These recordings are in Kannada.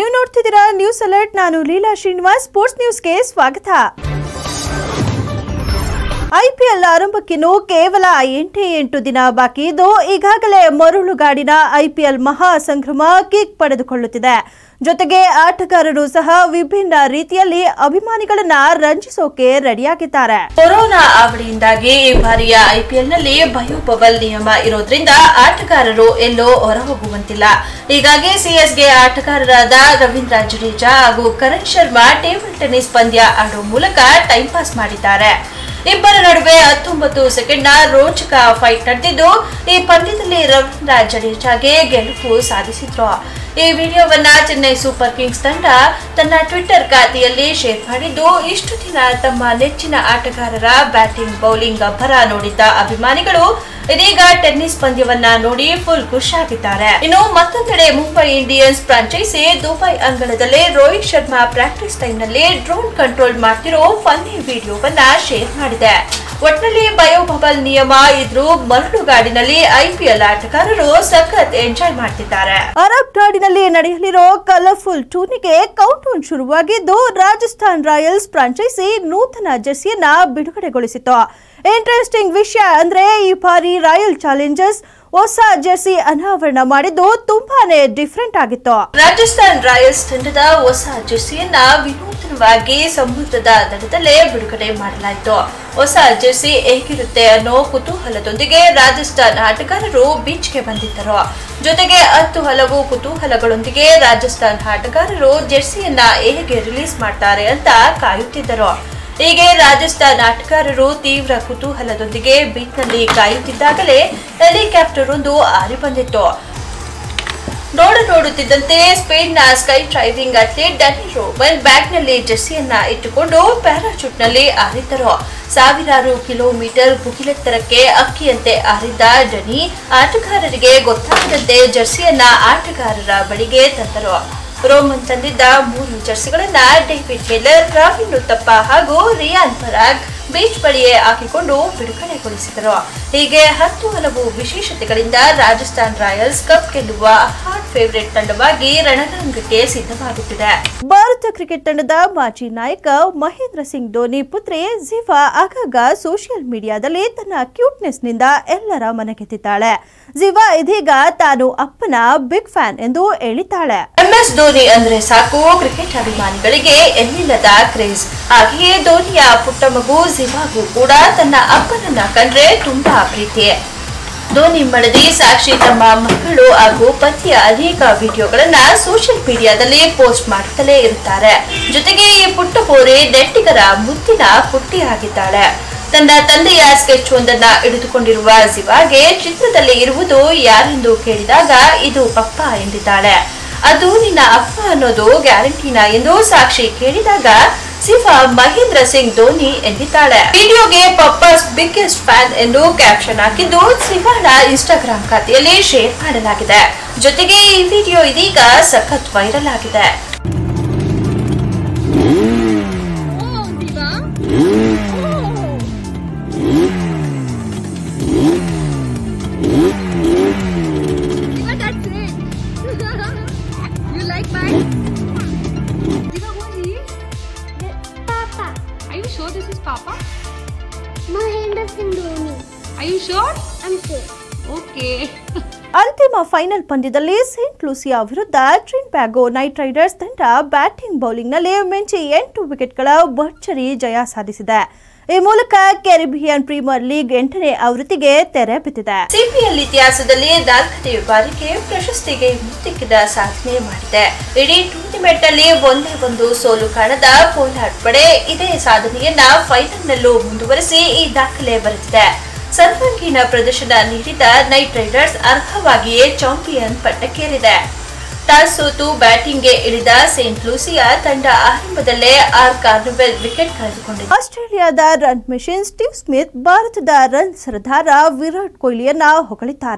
ನೀವು ನೋಡ್ತಿದ್ದೀರಾ ನ್ಯೂಸ್ ಅಲರ್ಟ್ ನಾನು ಲೀಲಾ ಶ್ರೀನಿವಾಸ್ ಸ್ಪೋರ್ಟ್ಸ್ ನ್ಯೂಸ್ಗೆ ಸ್ವಾಗತ ಐಪಿಎಲ್ ಆರಂಭಕ್ಕಿನ್ನು ಕೇವಲ ಎಂಟೇ ಎಂಟು ದಿನ ಬಾಕಿ ಇದ್ದು ಈಗಾಗಲೇ ಮರಳುಗಾಡಿನ ಐಪಿಎಲ್ ಮಹಾ ಸಂಭ್ರಮ ಕಿಕ್ ಪಡೆದುಕೊಳ್ಳುತ್ತಿದೆ ಜೊತೆಗೆ ಆಟಗಾರರು ಸಹ ವಿಭಿನ್ನ ರೀತಿಯಲ್ಲಿ ಅಭಿಮಾನಿಗಳನ್ನ ರಂಜಿಸೋಕೆ ರೆಡಿಯಾಗಿದ್ದಾರೆ ಕೊರೋನಾ ಅವಳಿಯಿಂದಾಗಿ ಈ ಬಾರಿಯ ಐಪಿಎಲ್ನಲ್ಲಿ ಬಯೋಬಬಲ್ ನಿಯಮ ಇರೋದ್ರಿಂದ ಆಟಗಾರರು ಎಲ್ಲೋ ಹೊರಹೋಗುವಂತಿಲ್ಲ ಹೀಗಾಗಿ ಸಿಎಸ್ಗೆ ಆಟಗಾರರಾದ ರವೀಂದ್ರ ಜಡೇಜಾ ಹಾಗೂ ಕರಣ್ ಶರ್ಮಾ ಟೇಬಲ್ ಟೆನ್ನಿಸ್ ಪಂದ್ಯ ಆಡುವ ಮೂಲಕ ಟೈಮ್ ಪಾಸ್ ಮಾಡಿದ್ದಾರೆ ಇಬ್ಬರ ನಡುವೆ ಹತ್ತೊಂಬತ್ತು ಸೆಕೆಂಡ್ನ ರೋಚಕ ಫೈಟ್ ನಡೆದಿದ್ದು ಈ ಪಂದ್ಯದಲ್ಲಿ ರವೀಂದ್ರ ಜಡೇಜಾಗೆ ಗೆಲುವು ಸಾಧಿಸಿದ್ರು ಈ ವಿಡಿಯೋವನ್ನ ಚೆನ್ನೈ ಸೂಪರ್ ಕಿಂಗ್ಸ್ ತಂಡ ತನ್ನ ಟ್ವಿಟರ್ ಖಾತೆಯಲ್ಲಿ ಶೇರ್ ಮಾಡಿದ್ದು ಇಷ್ಟು ದಿನ ತಮ್ಮ ನೆಚ್ಚಿನ ಆಟಗಾರರ ಬ್ಯಾಟಿಂಗ್ ಬೌಲಿಂಗ್ ಅಬ್ಬರ ನೋಡಿದ್ದ ಅಭಿಮಾನಿಗಳು ಇದೀಗ ಟೆನ್ನಿಸ್ ಪಂದ್ಯವನ್ನ ನೋಡಿ ಫುಲ್ ಖುಷಿಯಾಗಿದ್ದಾರೆ ಇನ್ನು ಮತ್ತೊಂದೆಡೆ ಮುಂಬೈ ಇಂಡಿಯನ್ಸ್ ಫ್ರಾಂಚೈಸಿ ದುಬೈ ಅಂಗಳದಲ್ಲೇ ರೋಹಿತ್ ಶರ್ಮಾ ಪ್ರಾಕ್ಟೀಸ್ ಟೈಮ್ ನಲ್ಲಿ ಡ್ರೋನ್ ಕಂಟ್ರೋಲ್ ಮಾಡ್ತಿರೋ ಫನ್ನಿ ವಿಡಿಯೋವನ್ನ ಶೇರ್ ಮಾಡಿದೆ ಒಟ್ನಲ್ಲಿ ಬಯೋಬಬಲ್ ನಿಯಮ ಇದ್ರೂ ಮರಳುಗಾಡಿನಲ್ಲಿ ಐಪಿಎಲ್ ಆಟಗಾರರು ಸಖತ್ ಎಂಜಾಯ್ ಮಾಡ್ತಿದ್ದಾರೆ ಅರಬ್ ನಾಡಿನಲ್ಲಿ ನಡೆಯಲಿರೋ ಕಲರ್ಫುಲ್ ಟೂರ್ನಿಗೆ ಕೌಂಟೌನ್ ಶುರುವಾಗಿದ್ದು ರಾಜಸ್ಥಾನ್ ರಾಯಲ್ಸ್ ಫ್ರಾಂಚೈಸಿ ನೂತನ ಜೆರ್ಸಿಯನ್ನ ಬಿಡುಗಡೆಗೊಳಿಸಿತು ಇಂಟ್ರೆಸ್ಟಿಂಗ್ ವಿಷಯ ಅಂದ್ರೆ ಈ ಬಾರಿ ರಾಯಲ್ ಚಾಲೆಂಜರ್ಸ್ ಹೊಸ ಜೆರ್ಸಿ ಅನಾವರಣ ಮಾಡಿದ್ದು ತುಂಬಾನೇ ಡಿಫ್ರೆಂಟ್ ಆಗಿತ್ತು ರಾಜಸ್ಥಾನ್ ರಾಯಲ್ಸ್ ತಂಡದ ಹೊಸ ಜೆರ್ಸಿಯನ್ನ ವಿನೂತನವಾಗಿ ಸಮುದ್ರದ ದಡದಲ್ಲೇ ಬಿಡುಗಡೆ ಮಾಡಲಾಯಿತು ಹೊಸ ಜೆರ್ಸಿ ಹೇಗಿರುತ್ತೆ ಅನ್ನೋ ಕುತೂಹಲದೊಂದಿಗೆ ರಾಜಸ್ಥಾನ್ ಆಟಗಾರರು ಬೀಚ್ಗೆ ಬಂದಿದ್ದರು ಜೊತೆಗೆ ಹತ್ತು ಹಲವು ಕುತೂಹಲಗಳೊಂದಿಗೆ ರಾಜಸ್ಥಾನ್ ಆಟಗಾರರು ಜೆರ್ಸಿಯನ್ನ ಹೇಗೆ ರಿಲೀಸ್ ಮಾಡ್ತಾರೆ ಅಂತ ಕಾಯುತ್ತಿದ್ದರು ಹೀಗೆ ರಾಜಸ್ಥಾನ್ ಆಟಗಾರರು ತೀವ್ರ ಕುತೂಹಲದೊಂದಿಗೆ ಬೀಚ್ನಲ್ಲಿ ಕಾಯುತ್ತಿದ್ದಾಗಲೇ ಹೆಲಿಕಾಪ್ಟರ್ ಒಂದು ಹಾರಿ ಬಂದಿತ್ತು ನೋಡ ನೋಡುತ್ತಿದ್ದಂತೆ ಸ್ಪೇನ್ನ sky driving athlete Dani Roman ಬ್ಯಾಗ್ನಲ್ಲಿ ಜೆರ್ಸಿಯನ್ನ ಇಟ್ಟುಕೊಂಡು ಪ್ಯಾರಾಚೂಟ್ನಲ್ಲಿ ಹಾರಿದ್ದರು ಸಾವಿರಾರು ಕಿಲೋಮೀಟರ್ ಭುಗಿಲೆತ್ತರಕ್ಕೆ ಅಕ್ಕಿಯಂತೆ ಹಾರಿದ್ದ ಡನಿ ಆಟಗಾರರಿಗೆ ಗೊತ್ತಾಗದಂತೆ ಜೆರ್ಸಿಯನ್ನ ಆಟಗಾರರ ಬಳಿಗೆ ತಂದರು ರೋಮನ್ ತಂದಿದ್ದ ಮೂರು ಜೆರ್ಸಿಗಳನ್ನ ಡೇವಿಡ್ ಮಿಲ್ಲರ್ ರಾಬಿನ್ ಉತ್ತಪ್ಪ ಹಾಗೂ ರಿಯಾನ್ ಪರಾಗ್ ಬೀಚ್ ಬಳಿಯೇ ಹಾಕಿಕೊಂಡು ಬಿಡುಗಡೆಗೊಳಿಸಿದರು ಹೀಗೆ ಹತ್ತು ಹಲವು ವಿಶೇಷತೆಗಳಿಂದ ರಾಜಸ್ಥಾನ್ ರಾಯಲ್ಸ್ ಕಪ್ ಗೆಲ್ಲುವ ಹಾಟ್ ಫೇವರೇಟ್ ತಂಡವಾಗಿ ರಣರಂಗಕ್ಕೆ ಸಿದ್ಧವಾಗುತ್ತಿದೆ ಭಾರತ ಕ್ರಿಕೆಟ್ ತಂಡದ ಮಾಜಿ ನಾಯಕ ಮಹೇಂದ್ರ ಸಿಂಗ್ ಧೋನಿ ಪುತ್ರಿ ಜಿವಾ ಆಗಾಗ ಸೋಷಿಯಲ್ ಮೀಡಿಯಾದಲ್ಲಿ ತನ್ನ ಕ್ಯೂಟ್ನೆಸ್ ನಿಂದ ಎಲ್ಲರ ಮನಗೆದ್ದಿದ್ದಾಳೆ ಜಿವಾ ಇದೀಗ ತಾನು ಅಪ್ಪನ ಬಿಗ್ ಫ್ಯಾನ್ ಎಂದು ಹೇಳಿದ್ದಾಳೆ ಎಂಎಸ್ ಧೋನಿ ಅಂದ್ರೆ ಸಾಕು ಕ್ರಿಕೆಟ್ ಅಭಿಮಾನಿಗಳಿಗೆ ಎಲ್ಲಿಲ್ಲದ ಕ್ರೇಜ್ ಹಾಗೆಯೇ ಧೋನಿಯ ಪುಟ್ಟ ಮಗು ಜಿವಾಗೂ ಕೂಡ ತನ್ನ ಅಪ್ಪನನ್ನ ಕಂಡ್ರೆ ತುಂಬಾ ಪ್ರೀತಿ ಧೋನಿ ಮಡದಿ ಸಾಕ್ಷಿ ತಮ್ಮ ಮಕ್ಕಳು ಹಾಗೂ ಪತಿಯ ಅನೇಕ ವಿಡಿಯೋಗಳನ್ನ ಸೋಷಿಯಲ್ ಮೀಡಿಯಾದಲ್ಲಿ ಪೋಸ್ಟ್ ಮಾಡುತ್ತಲೇ ಇರುತ್ತಾರೆ ಜೊತೆಗೆ ಈ ಪುಟ್ಟ ಪೋರೆ ನೆಟ್ಟಿಗರ ಮುದ್ದಿನ ಪುಟ್ಟಿಯಾಗಿದ್ದಾಳೆ ತನ್ನ ತಂದೆಯ ಸ್ಕೆಚ್ ಒಂದನ್ನ ಹಿಡಿದುಕೊಂಡಿರುವ ಜಿವಾಗೆ ಚಿತ್ರದಲ್ಲಿ ಇರುವುದು ಯಾರೆಂದು ಕೇಳಿದಾಗ ಇದು ಪಪ್ಪ ಎಂದಿದ್ದಾಳೆ ಅದು ನಿನ್ನ ಅಪ್ಪ ಅನ್ನೋದು ಗ್ಯಾರಂಟಿನಾ ಎಂದು ಸಾಕ್ಷಿ ಕೇಳಿದಾಗ ಸಿಫಾ ಮಹೇಂದ್ರ ಸಿಂಗ್ ಧೋನಿ ಎಂದಿದ್ದಾಳೆ ವಿಡಿಯೋಗೆ ಪಪ್ಪಾಸ್ ಬಿಗ್ಗೆಸ್ಟ್ ಫ್ಯಾನ್ ಎಂದು ಕ್ಯಾಪ್ಷನ್ ಹಾಕಿದ್ದು ಸಿಫಾನ ಇನ್ಸ್ಟಾಗ್ರಾಮ್ ಖಾತೆಯಲ್ಲಿ ಶೇರ್ ಮಾಡಲಾಗಿದೆ ಜೊತೆಗೆ ಈ ವಿಡಿಯೋ ಇದೀಗ ಸಖತ್ ವೈರಲ್ ಆಗಿದೆ Oh, Diva. Diva, that's it. you like mine? Diva, who is he? Papa, Are you sure this is Papa? Mahendra Singh Dhoni. Are you sure? I'm sure. Okay. ಅಂತಿಮ ಫೈನಲ್ ಪಂದ್ಯದಲ್ಲಿ ಸೇಂಟ್ ಲೂಸಿಯಾ ವಿರುದ್ಧ ಟ್ರಿನ್ಬ್ಯಾಗೋ ನೈಟ್ ರೈಡರ್ಸ್ ತಂಡ ಬ್ಯಾಟಿಂಗ್ ಬೌಲಿಂಗ್ನಲ್ಲಿ ಮಿಂಚಿ ಎಂಟು ವಿಕೆಟ್ಗಳ ಭರ್ಜರಿ ಜಯ ಸಾಧಿಸಿದೆ ಈ ಮೂಲಕ ಕೆರಿಬಿಯನ್ ಪ್ರೀಮಿಯರ್ ಲೀಗ್ ಎಂಟನೇ ಆವೃತ್ತಿಗೆ ತೆರೆ ಬಿದ್ದಿದೆ ಸಿಪಿಎಲ್ ಇತಿಹಾಸದಲ್ಲಿ ನಾಲ್ಕನೇ ಬಾರಿಗೆ ಪ್ರಶಸ್ತಿಗೆ ಮುತ್ತಿಕ್ಕಿದ ಸಾಧನೆ ಮಾಡಿದೆ ಇಡೀ ಟೂರ್ನಿಮೆಂಟ್ ನಲ್ಲಿ ಒಂದೇ ಒಂದು ಸೋಲು ಕಾಣದ ಪೋಲಾರ್ಡ್ ಪಡೆ ಇದೇ ಸಾಧನೆಯನ್ನ ಫೈನಲ್ ನಲ್ಲೂ ಮುಂದುವರೆಸಿ ಈ ದಾಖಲೆ ಬರೆದಿದೆ ಸರ್ವಾಂಗೀಣ ಪ್ರದರ್ಶನ ನೀಡಿದ ನೈಟ್ ರೈಡರ್ಸ್ ಅರ್ಹವಾಗಿಯೇ ಚಾಂಪಿಯನ್ ಪಟ್ಟಕ್ಕೇರಿದೆ ಟಾಸ್ ಸೋತು ಬ್ಯಾಟಿಂಗ್ಗೆ ಇಳಿದ ಸೇಂಟ್ ಲೂಸಿಯಾ ತಂಡ ಆರಂಭದಲ್ಲೇ ಆರ್ ಕಾರ್ನಿವೆಲ್ ವಿಕೆಟ್ ಕಳೆದುಕೊಂಡಿದೆ ಆಸ್ಟ್ರೇಲಿಯಾದ ರನ್ ಮೆಷಿನ್ ಸ್ಟೀವ್ ಸ್ಮಿತ್ ಭಾರತದ ರನ್ ಸರದಾರ ವಿರಾಟ್ ಕೊಹ್ಲಿಯನ್ನ ಹೊಗಳಿದ್ದಾರೆ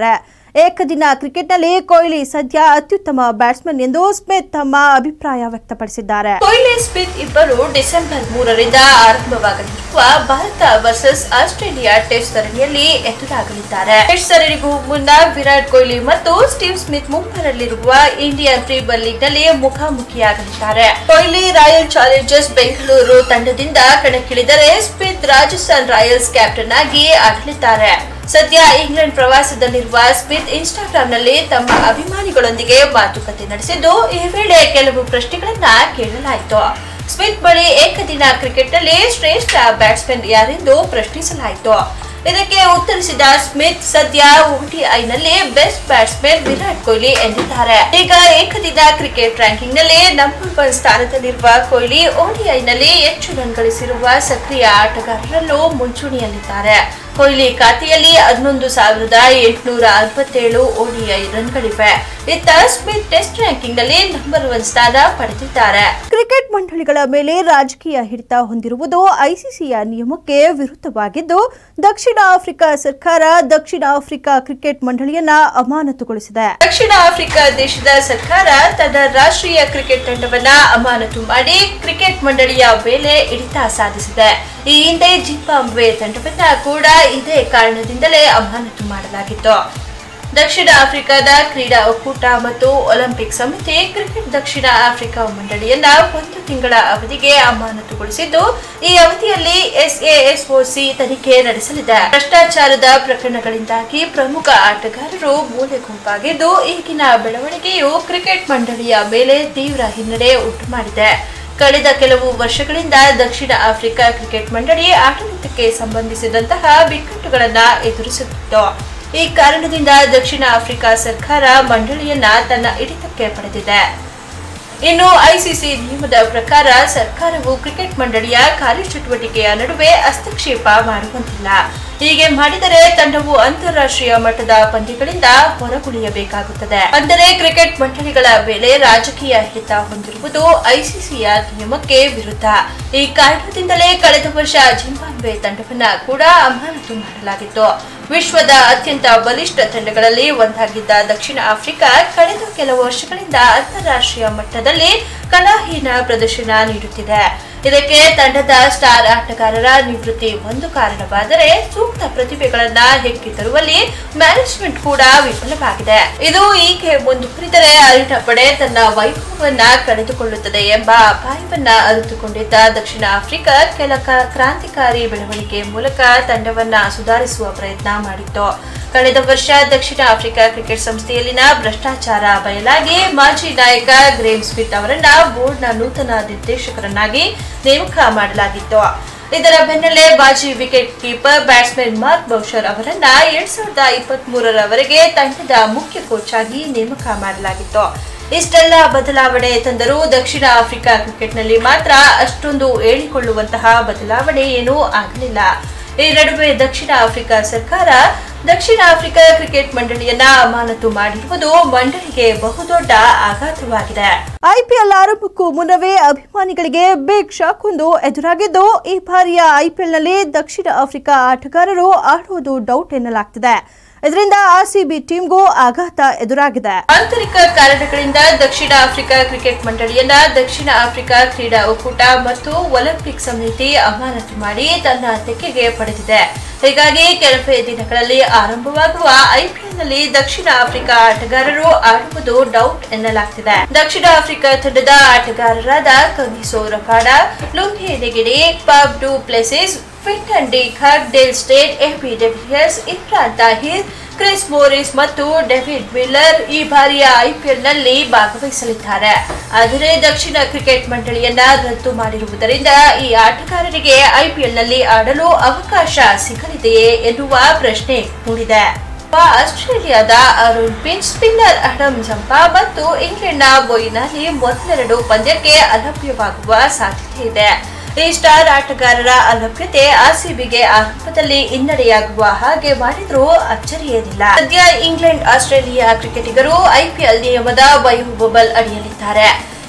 ಏಕದಿನ ಕ್ರಿಕೆಟ್ನಲ್ಲಿ ಕೊಹ್ಲಿ ಸದ್ಯ ಅತ್ಯುತ್ತಮ ಬ್ಯಾಟ್ಸ್ಮನ್ ಎಂದು ಸ್ಮಿತ್ ತಮ್ಮ ಅಭಿಪ್ರಾಯ ವ್ಯಕ್ತಪಡಿಸಿದ್ದಾರೆ ಕೊಹ್ಲಿ ಸ್ಮಿತ್ ಇಬ್ಬರು ಡಿಸೆಂಬರ್ ಮೂರರಿಂದ ಆರಂಭವಾಗಲಿರುವ ಭಾರತ ವರ್ಸಸ್ ಆಸ್ಟ್ರೇಲಿಯಾ ಟೆಸ್ಟ್ ಸರಣಿಯಲ್ಲಿ ಎದುರಾಗಲಿದ್ದಾರೆ ಟೆಸ್ಟ್ ಸರಣಿಗೂ ಮುನ್ನ ವಿರಾಟ್ ಕೊಹ್ಲಿ ಮತ್ತು ಸ್ಟೀವ್ ಸ್ಮಿತ್ ಮುಂಬರಲಿರುವ ಇಂಡಿಯನ್ ಪ್ರೀಮಿಯರ್ ಲೀಗ್ ನಲ್ಲಿ ಮುಖಾಮುಖಿಯಾಗಲಿದ್ದಾರೆ ಕೊಹ್ಲಿ ರಾಯಲ್ ಚಾಲೆಂಜರ್ಸ್ ಬೆಂಗಳೂರು ತಂಡದಿಂದ ಕಣಕ್ಕಿಳಿದರೆ ಸ್ಮಿತ್ ರಾಜಸ್ಥಾನ್ ರಾಯಲ್ಸ್ ಕ್ಯಾಪ್ಟನ್ ಆಗಿ ಆಡಲಿದ್ದಾರೆ ಸದ್ಯ ಇಂಗ್ಲೆಂಡ್ ಪ್ರವಾಸದಲ್ಲಿರುವ ಸ್ಮಿತ್ ಇನ್ಸ್ಟಾಗ್ರಾಂನಲ್ಲಿ ತಮ್ಮ ಅಭಿಮಾನಿಗಳೊಂದಿಗೆ ಮಾತುಕತೆ ನಡೆಸಿದ್ದು ಈ ವೇಳೆ ಕೆಲವು ಪ್ರಶ್ನೆಗಳನ್ನ ಕೇಳಲಾಯಿತು ಸ್ಮಿತ್ ಬಳಿ ಏಕದಿನ ಕ್ರಿಕೆಟ್ನಲ್ಲಿ ಶ್ರೇಷ್ಠ ಬ್ಯಾಟ್ಸ್ಮನ್ ಯಾರೆಂದು ಪ್ರಶ್ನಿಸಲಾಯಿತು ಇದಕ್ಕೆ ಉತ್ತರಿಸಿದ ಸ್ಮಿತ್ ಸದ್ಯ ಓಡಿಐನಲ್ಲಿ ಬೆಸ್ಟ್ ಬ್ಯಾಟ್ಸ್ಮನ್ ವಿರಾಟ್ ಕೊಹ್ಲಿ ಎಂದಿದ್ದಾರೆ ಈಗ ಏಕದಿನ ಕ್ರಿಕೆಟ್ ರ್ಯಾಂಕಿಂಗ್ ನಲ್ಲಿ ನಂಬರ್ ಒನ್ ಸ್ಥಾನದಲ್ಲಿರುವ ಕೊಹ್ಲಿ ಓಡಿಐನಲ್ಲಿ ಹೆಚ್ಚು ರನ್ ಗಳಿಸಿರುವ ಸಕ್ರಿಯ ಆಟಗಾರರಲ್ಲೂ ಮುಂಚೂಣಿಯಲ್ಲಿದ್ದಾರೆ ಕೊಹ್ಲಿ ಖಾತೆಯಲ್ಲಿ ಹನ್ನೊಂದು ಸಾವಿರದ ಎಂಟುನೂರ ಅರವತ್ತೇಳು ಓಡಿಐ ರನ್ಗಳಿವೆ ಇತ್ತ ಸ್ಮಿತ್ ಟೆಸ್ಟ್ ರ್ಯಾಂಕಿಂಗ್ ನಲ್ಲಿ ನಂಬರ್ ಒನ್ ಸ್ಥಾನ ಪಡೆದಿದ್ದಾರೆ ಕ್ರಿಕೆಟ್ ಮಂಡಳಿಗಳ ಮೇಲೆ ರಾಜಕೀಯ ಹಿಡಿತ ಹೊಂದಿರುವುದು ಐಸಿಸಿಯ ನಿಯಮಕ್ಕೆ ವಿರುದ್ಧವಾಗಿದ್ದು ದಕ್ಷಿಣ ಆಫ್ರಿಕಾ ಸರ್ಕಾರ ದಕ್ಷಿಣ ಆಫ್ರಿಕಾ ಕ್ರಿಕೆಟ್ ಮಂಡಳಿಯನ್ನ ಅಮಾನತುಗೊಳಿಸಿದೆ ದಕ್ಷಿಣ ಆಫ್ರಿಕಾ ದೇಶದ ಸರ್ಕಾರ ತನ್ನ ರಾಷ್ಟ್ರೀಯ ಕ್ರಿಕೆಟ್ ತಂಡವನ್ನ ಅಮಾನತು ಮಾಡಿ ಕ್ರಿಕೆಟ್ ಮಂಡಳಿಯ ಮೇಲೆ ಹಿಡಿತ ಸಾಧಿಸಿದೆ ಈ ಹಿಂದೆ ಜಿಂಬಾಬ್ವೆ ತಂಡವನ್ನ ಕೂಡ ಇದೇ ಕಾರಣದಿಂದಲೇ ಅಮಾನತು ಮಾಡಲಾಗಿತ್ತು ದಕ್ಷಿಣ ಆಫ್ರಿಕಾದ ಕ್ರೀಡಾ ಒಕ್ಕೂಟ ಮತ್ತು ಒಲಿಂಪಿಕ್ ಸಮಿತಿ ಕ್ರಿಕೆಟ್ ದಕ್ಷಿಣ ಆಫ್ರಿಕಾ ಮಂಡಳಿಯನ್ನ ಒಂದು ತಿಂಗಳ ಅವಧಿಗೆ ಅಮಾನತುಗೊಳಿಸಿದ್ದು ಈ ಅವಧಿಯಲ್ಲಿ ಎಸ್ಎಎಸ್ಒಸಿ ತನಿಖೆ ನಡೆಸಲಿದೆ ಭ್ರಷ್ಟಾಚಾರದ ಪ್ರಕರಣಗಳಿಂದಾಗಿ ಪ್ರಮುಖ ಆಟಗಾರರು ಮೂಲೆ ಗುಂಪಾಗಿದ್ದು ಈಗಿನ ಬೆಳವಣಿಗೆಯು ಕ್ರಿಕೆಟ್ ಮಂಡಳಿಯ ಮೇಲೆ ತೀವ್ರ ಹಿನ್ನಡೆ ಉಂಟು ಮಾಡಿದೆ ಕಳೆದ ಕೆಲವು ವರ್ಷಗಳಿಂದ ದಕ್ಷಿಣ ಆಫ್ರಿಕಾ ಕ್ರಿಕೆಟ್ ಮಂಡಳಿ ಆಡಳಿತಕ್ಕೆ ಸಂಬಂಧಿಸಿದಂತಹ ಬಿಕ್ಕಟ್ಟುಗಳನ್ನ ಎದುರಿಸುತ್ತಿತ್ತು ಈ ಕಾರಣದಿಂದ ದಕ್ಷಿಣ ಆಫ್ರಿಕಾ ಸರ್ಕಾರ ಮಂಡಳಿಯನ್ನ ತನ್ನ ಹಿಡಿತಕ್ಕೆ ಪಡೆದಿದೆ ಇನ್ನು ಐಸಿಸಿ ನಿಯಮದ ಪ್ರಕಾರ ಸರ್ಕಾರವು ಕ್ರಿಕೆಟ್ ಮಂಡಳಿಯ ಕಾರ್ಯಚಟುವಟಿಕೆಯ ನಡುವೆ ಹಸ್ತಕ್ಷೇಪ ಮಾಡುವಂತಿಲ್ಲ ಹೀಗೆ ಮಾಡಿದರೆ ತಂಡವು ಅಂತಾರಾಷ್ಟ್ರೀಯ ಮಟ್ಟದ ಪಂದ್ಯಗಳಿಂದ ಹೊರಗುಳಿಯಬೇಕಾಗುತ್ತದೆ ಅಂದರೆ ಕ್ರಿಕೆಟ್ ಮಂಡಳಿಗಳ ಮೇಲೆ ರಾಜಕೀಯ ಹಿಡಿತ ಹೊಂದಿರುವುದು ಐಸಿಸಿಯ ನಿಯಮಕ್ಕೆ ವಿರುದ್ಧ ಈ ಕಾರಣದಿಂದಲೇ ಕಳೆದ ವರ್ಷ ಜಿಂಬಾಬ್ವೆ ತಂಡವನ್ನ ಕೂಡ ಅಮಾನತು ಮಾಡಲಾಗಿತ್ತು ವಿಶ್ವದ ಅತ್ಯಂತ ಬಲಿಷ್ಠ ತಂಡಗಳಲ್ಲಿ ಒಂದಾಗಿದ್ದ ದಕ್ಷಿಣ ಆಫ್ರಿಕಾ ಕಳೆದ ಕೆಲವು ವರ್ಷಗಳಿಂದ ಅಂತಾರಾಷ್ಟ್ರೀಯ ಮಟ್ಟದಲ್ಲಿ ಕಲಾಹೀನ ಪ್ರದರ್ಶನ ನೀಡುತ್ತಿದೆ ಇದಕ್ಕೆ ತಂಡದ ಸ್ಟಾರ್ ಆಟಗಾರರ ನಿವೃತ್ತಿ ಒಂದು ಕಾರಣವಾದರೆ ಸೂಕ್ತ ಪ್ರತಿಭೆಗಳನ್ನ ಹೆಕ್ಕಿ ತರುವಲ್ಲಿ ಮ್ಯಾನೇಜ್ಮೆಂಟ್ ಕೂಡ ವಿಫಲವಾಗಿದೆ ಇದು ಹೀಗೆ ಮುಂದುವರಿದರೆ ಅರಿಟ ಪಡೆ ತನ್ನ ವೈಭವವನ್ನ ಕಳೆದುಕೊಳ್ಳುತ್ತದೆ ಎಂಬ ಅಪಾಯವನ್ನ ಅರಿತುಕೊಂಡಿದ್ದ ದಕ್ಷಿಣ ಆಫ್ರಿಕಾ ಕೆಲ ಕ- ಕ್ರಾಂತಿಕಾರಿ ಬೆಳವಣಿಗೆ ಮೂಲಕ ತಂಡವನ್ನ ಸುಧಾರಿಸುವ ಪ್ರಯತ್ನ ಮಾಡಿತ್ತು ಕಳೆದ ವರ್ಷ ದಕ್ಷಿಣ ಆಫ್ರಿಕಾ ಕ್ರಿಕೆಟ್ ಸಂಸ್ಥೆಯಲ್ಲಿನ ಭ್ರಷ್ಟಾಚಾರ ಬಯಲಾಗಿ ಮಾಜಿ ನಾಯಕ ಗ್ರೇಮ್ ಸ್ಮಿತ್ ಅವರನ್ನ ಬೋರ್ಡ್ನ ನೂತನ ನಿರ್ದೇಶಕರನ್ನಾಗಿ ನೇಮಕ ಮಾಡಲಾಗಿತ್ತು ಇದರ ಬೆನ್ನಲ್ಲೇ ಮಾಜಿ wicket keeper batsman Mark Boucher ಅವರನ್ನ ಎರಡ್ ಸಾವಿರದ ಇಪ್ಪತ್ತ್ ಮೂರರವರೆಗೆ ತಂಡದ ಮುಖ್ಯ ಕೋಚ್ ಆಗಿ ನೇಮಕ ಮಾಡಲಾಗಿತ್ತು ಇಷ್ಟೆಲ್ಲ ಬದಲಾವಣೆ ತಂದರೂ ದಕ್ಷಿಣ ಆಫ್ರಿಕಾ ಕ್ರಿಕೆಟ್ನಲ್ಲಿ ಮಾತ್ರ ಅಷ್ಟೊಂದು ಹೇಳಿಕೊಳ್ಳುವಂತಹ ಬದಲಾವಣೆ ಏನೂ ಆಗಲಿಲ್ಲ ಈ ನಡುವೆ ದಕ್ಷಿಣ ಆಫ್ರಿಕಾ ಸರ್ಕಾರ ದಕ್ಷಿಣ ಆಫ್ರಿಕಾ ಕ್ರಿಕೆಟ್ ಮಂಡಳಿಯನ್ನ ಅಮಾನತು ಮಾಡಿರುವುದು ಮಂಡಳಿಗೆ ಬಹುದೊಡ್ಡ ಆಘಾತವಾಗಿದೆ ಐಪಿಎಲ್ ಆರಂಭಕ್ಕೂ ಮುನ್ನವೇ ಅಭಿಮಾನಿಗಳಿಗೆ ಬಿಗ್ ಶಾಕ್ ಒಂದು ಎದುರಾಗಿದ್ದು ಈ ಬಾರಿಯ ಐಪಿಎಲ್ನಲ್ಲಿ ದಕ್ಷಿಣ ಆಫ್ರಿಕಾ ಆಟಗಾರರು ಆಡುವುದು ಡೌಟ್ ಎನ್ನಲಾಗ್ತಿದೆ ಇದರಿಂದ ಆರ್ಸಿಬಿ ಟೀಮ್ಗೂ ಆಘಾತ ಎದುರಾಗಿದೆ ಆಂತರಿಕ ಕಾರಣಗಳಿಂದ ದಕ್ಷಿಣ ಆಫ್ರಿಕಾ ಕ್ರಿಕೆಟ್ ಮಂಡಳಿಯನ್ನ ದಕ್ಷಿಣ ಆಫ್ರಿಕಾ ಕ್ರೀಡಾ ಒಕ್ಕೂಟ ಮತ್ತು ಒಲಿಂಪಿಕ್ ಸಮಿತಿ ಅಮಾನತು ಮಾಡಿ ತನ್ನ ತೆಕ್ಕೆಗೆ ಪಡೆದಿದೆ ಹೀಗಾಗಿ ಕೆಲವೇ ದಿನಗಳಲ್ಲಿ ಆರಂಭವಾಗುವ ಐಪಿಎಲ್ನಲ್ಲಿ ದಕ್ಷಿಣ ಆಫ್ರಿಕಾ ಆಟಗಾರರು ಆಡುವುದು ಡೌಟ್ ಎನ್ನಲಾಗ್ತಿದೆ ದಕ್ಷಿಣ ಆಫ್ರಿಕಾ ತಂಡದ ಆಟಗಾರರಾದ Kagiso Rabada Lungi Ngidi Faf du Plessis Quinton de Kock Dale Steyn AB de Villiers Imran Tahir Chris Morris ಮತ್ತು ಡೇವಿಡ್ ಮಿಲ್ಲರ್ ಈ ಬಾರಿಯ ಐಪಿಎಲ್ ನಲ್ಲಿ ಭಾಗವಹಿಸಲಿದ್ದಾರೆ ಆದರೆ ದಕ್ಷಿಣ ಕ್ರಿಕೆಟ್ ಮಂಡಳಿಯನ್ನ ರದ್ದು ಮಾಡಿರುವುದರಿಂದ ಈ ಆಟಗಾರರಿಗೆ ಐಪಿಎಲ್ ನಲ್ಲಿ ಆಡಲು ಅವಕಾಶ ಸಿಗಲಿದೆಯೇ ಎನ್ನುವ ಪ್ರಶ್ನೆ ಮೂಡಿದೆ ಆಸ್ಟ್ರೇಲಿಯಾದ Aaron Finch spinner Adam Zampa ಮತ್ತು ಇಂಗ್ಲೆಂಡ್ನ ಬೊಯ್ನಲ್ಲಿ ಮೊದಲೆರಡು ಪಂದ್ಯಕ್ಕೆ ಅಲಭ್ಯವಾಗುವ ಸಾಧ್ಯತೆ ಇದೆ ಈ ಸ್ಟಾರ್ ಆಟಗಾರರ ಅಲಭ್ಯತೆ ಆರ್ಸಿಬಿಗೆ ಆರಂಭದಲ್ಲಿ ಹಿನ್ನಡೆಯಾಗುವ ಹಾಗೆ ಮಾಡಿದ್ರೂ ಅಚ್ಚರಿಯೇನಿಲ್ಲ ಸದ್ಯ ಇಂಗ್ಲೆಂಡ್ ಆಸ್ಟ್ರೇಲಿಯಾ ಕ್ರಿಕೆಟಿಗರು ಐಪಿಎಲ್ ನಿಯಮದ ಬಯೋ ಬಬಲ್ ಅಡಿಯಲಿದ್ದಾರೆ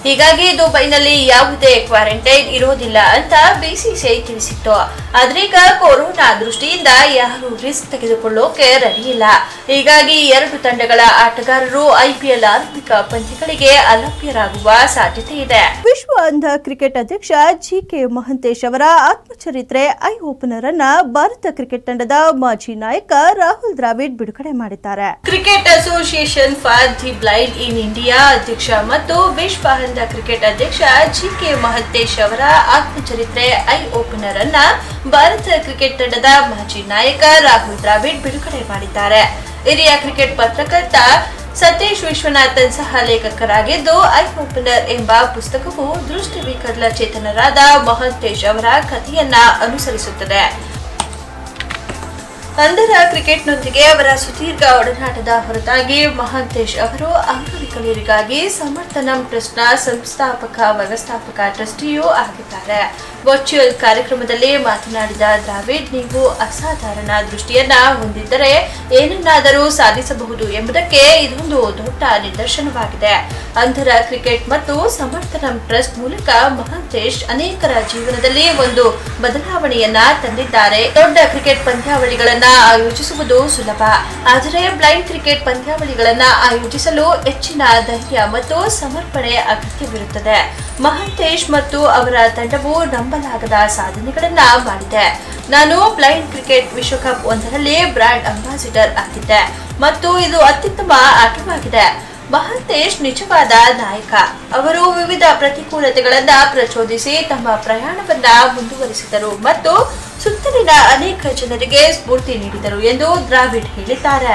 ಹೀಗಾಗಿ ದುಬೈನಲ್ಲಿ ಯಾವುದೇ ಕ್ವಾರಂಟೈನ್ ಇರೋದಿಲ್ಲ ಅಂತ ಬಿಸಿಸಿಐ ತಿಳಿಸಿತ್ತು ಆದ್ರೀಗ ಕೊರೋನಾ ದೃಷ್ಟಿಯಿಂದ ಯಾರು ರಿಸ್ಕ್ ತೆಗೆದುಕೊಳ್ಳೋಕೆ ರೆಡಿ ಇಲ್ಲ ಹೀಗಾಗಿ ಎರಡು ತಂಡಗಳ ಆಟಗಾರರು ಐಪಿಎಲ್ ಆರಂಭಿಕ ಪಂದ್ಯಗಳಿಗೆ ಅಲಭ್ಯರಾಗುವ ಸಾಧ್ಯತೆ ಇದೆ ವಿಶ್ವ ಅಂಧ ಕ್ರಿಕೆಟ್ ಅಧ್ಯಕ್ಷ ಜಿ ಕೆ ಮಹಂತೇಶ್ ಅವರ ಆತ್ಮಚರಿತ್ರೆ ಐ ಓಪನರ್ ಅನ್ನ ಭಾರತ ಕ್ರಿಕೆಟ್ ತಂಡದ ಮಾಜಿ ನಾಯಕ ರಾಹುಲ್ ದ್ರಾವಿಡ್ ಬಿಡುಗಡೆ ಮಾಡಿದ್ದಾರೆ cricket association for the blind in India ಅಧ್ಯಕ್ಷ ಮತ್ತು ವಿಶ್ವ ಅಂಧ ಕ್ರಿಕೆಟ್ ಅಧ್ಯಕ್ಷ ಜಿ ಕೆ ಮಹಂತೇಶ್ ಅವರ ಆತ್ಮಚರಿತ್ರೆ ಐ ಓಪನರ್ ಅನ್ನ ಭಾರತ ಕ್ರಿಕೆಟ್ ತಂಡದ ಮಾಜಿ ನಾಯಕ ರಾಹುಲ್ ದ್ರಾವಿಡ್ ಬಿಡುಗಡೆ ಮಾಡಿದ್ದಾರೆ ಹಿರಿಯ ಕ್ರಿಕೆಟ್ ಪತ್ರಕರ್ತ ಸತೀಶ್ ವಿಶ್ವನಾಥನ್ ಸಹ ಲೇಖಕರಾಗಿದ್ದು ಐ ಓಪನರ್ ಎಂಬ ಪುಸ್ತಕವು ದೃಷ್ಟಿ ವಿಕಲಚೇತನರಾದ ಮಹಂತೇಶ್ ಅವರ ಕಥೆಯನ್ನ ಅನುಸರಿಸುತ್ತದೆ ಅಂಧರ ಕ್ರಿಕೆಟ್ನೊಂದಿಗೆ ಅವರ ಸುದೀರ್ಘ ಒಡನಾಟದ ಹೊರತಾಗಿ ಮಹಾಂತೇಶ್ ಅವರು ಅಂಗವಿಕಲರಿಗಾಗಿ ಸಮರ್ಥನಂ ಟ್ರಸ್ಟ್ನ ಸಂಸ್ಥಾಪಕ ವ್ಯವಸ್ಥಾಪಕ ಟ್ರಸ್ಟಿಯೂ ಆಗಿದ್ದಾರೆ ವರ್ಚುವಲ್ ಕಾರ್ಯಕ್ರಮದಲ್ಲಿ ಮಾತನಾಡಿದ ದ್ರಾವಿಡ್ ನೀವು ಅಸಾಧಾರಣ ದೃಷ್ಟಿಯನ್ನ ಹೊಂದಿದ್ದರೆ ಏನನ್ನಾದರೂ ಸಾಧಿಸಬಹುದು ಎಂಬುದಕ್ಕೆ ಇದೊಂದು ದೊಡ್ಡ ನಿದರ್ಶನವಾಗಿದೆ ಅಂಧರ ಕ್ರಿಕೆಟ್ ಮತ್ತು ಸಮರ್ಥನಂ ಟ್ರಸ್ಟ್ ಮೂಲಕ ಮಹಾಂತೇಶ್ ಅನೇಕರ ಜೀವನದಲ್ಲಿ ಒಂದು ಬದಲಾವಣೆಯನ್ನ ತಂದಿದ್ದಾರೆ ದೊಡ್ಡ ಕ್ರಿಕೆಟ್ ಪಂದ್ಯಾವಳಿಗಳನ್ನ ಆಯೋಜಿಸುವುದು ಸುಲಭ ಆದರೆ ಬ್ಲೈಂಡ್ ಕ್ರಿಕೆಟ್ ಪಂದ್ಯಾವಳಿಗಳನ್ನ ಆಯೋಜಿಸಲು ಹೆಚ್ಚಿನ ಧೈರ್ಯ ಮತ್ತು ಸಮರ್ಪಣೆ ಅಗತ್ಯವಿರುತ್ತದೆ ಮಹಾಂತೇಶ್ ಮತ್ತು ಅವರ ತಂಡವು ನಂಬಲಾಗದ ಸಾಧನೆಗಳನ್ನ ಮಾಡಿದೆ ನಾನು ಬ್ಲೈಂಡ್ ಕ್ರಿಕೆಟ್ ವಿಶ್ವಕಪ್ ಒಂದರಲ್ಲಿ ಬ್ರಾಂಡ್ ಅಂಬಾಸಿಡರ್ ಆಗಿದ್ದೆ ಮತ್ತು ಇದು ಅತ್ಯುತ್ತಮ ಆಟವಾಗಿದೆ ಮಹಾಂತೇಶ್ ನಿಜವಾದ ನಾಯಕ ಅವರು ವಿವಿಧ ಪ್ರತಿಕೂಲತೆಗಳನ್ನ ಪ್ರಚೋದಿಸಿ ತಮ್ಮ ಪ್ರಯಾಣವನ್ನ ಮುಂದುವರಿಸಿದರು ಮತ್ತು ಸುತ್ತಲಿನ ಅನೇಕ ಜನರಿಗೆ ಸ್ಫೂರ್ತಿ ನೀಡಿದರು ಎಂದು ದ್ರಾವಿಡ್ ಹೇಳಿದ್ದಾರೆ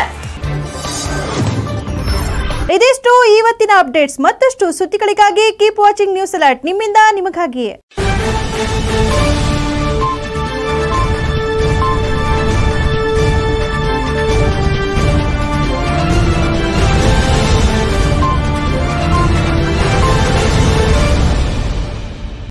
ಇದಿಷ್ಟು ಇವತ್ತಿನ ಅಪ್ಡೇಟ್ಸ್ ಮತ್ತಷ್ಟು ಸುದ್ದಿಗಳಿಗಾಗಿ ಕೀಪ್ ವಾಚಿಂಗ್ ನ್ಯೂಸ್ ಅಲರ್ಟ್ ನಿಮ್ಮಿಂದ ನಿಮಗಾಗಿಯೇ